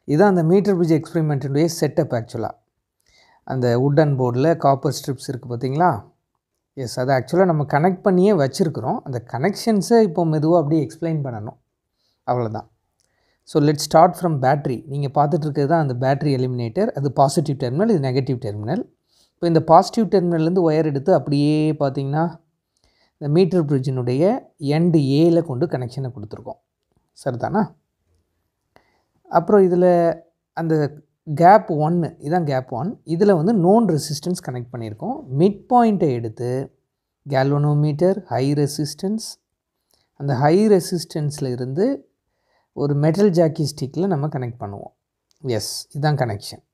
இதுதான் அந்த metre bridge எக்ஸ்பெரிமெண்ட்டுடைய setup ஆக்சுவலாக அந்த உட்டன் போர்டில் காப்பர் ஸ்ட்ரிப்ஸ் இருக்குது பார்த்தீங்களா எஸ் அதை ஆக்சுவலாக நம்ம கனெக்ட் பண்ணியே வச்சுருக்குறோம் அந்த கனெக்ஷன்ஸை இப்போ மெதுவாக அப்படியே எக்ஸ்பிளைன் பண்ணணும் அவ்வளோதான் so let start from battery நீங்கள் பார்த்துட்டு இருக்கிறது தான் அந்த பேட்ரி எலிமினேட்டர் அது பாசிட்டிவ் டெர்மினல் இது நெகட்டிவ் டெர்மினல் இப்போ இந்த பாசிட்டிவ் டெர்மினல்லேருந்து ஒயர் எடுத்து அப்படியே பார்த்தீங்கன்னா இந்த மீட்டர் பிரிட்ஜினுடைய எண்டு ஏல கொண்டு கனெக்ஷனை கொடுத்துருக்கோம் சரிதானா அப்புறம் இதில் அந்த கேப் ஒன்று இதான் கேப் ஒன் இதில் வந்து நோன் ரெசிஸ்டன்ஸ் கனெக்ட் பண்ணியிருக்கோம் மிட் பாயிண்ட்டை எடுத்து கேல்வனோமீட்டர் ஹை ரெசிஸ்டன்ஸ் அந்த ஹை ரெசிஸ்டன்ஸில் இருந்து ஒரு மெட்டல் ஜாக்கி ஸ்டிக்கில் நம்ம கனெக்ட் பண்ணுவோம் எஸ் இதுதான் கனெக்ஷன்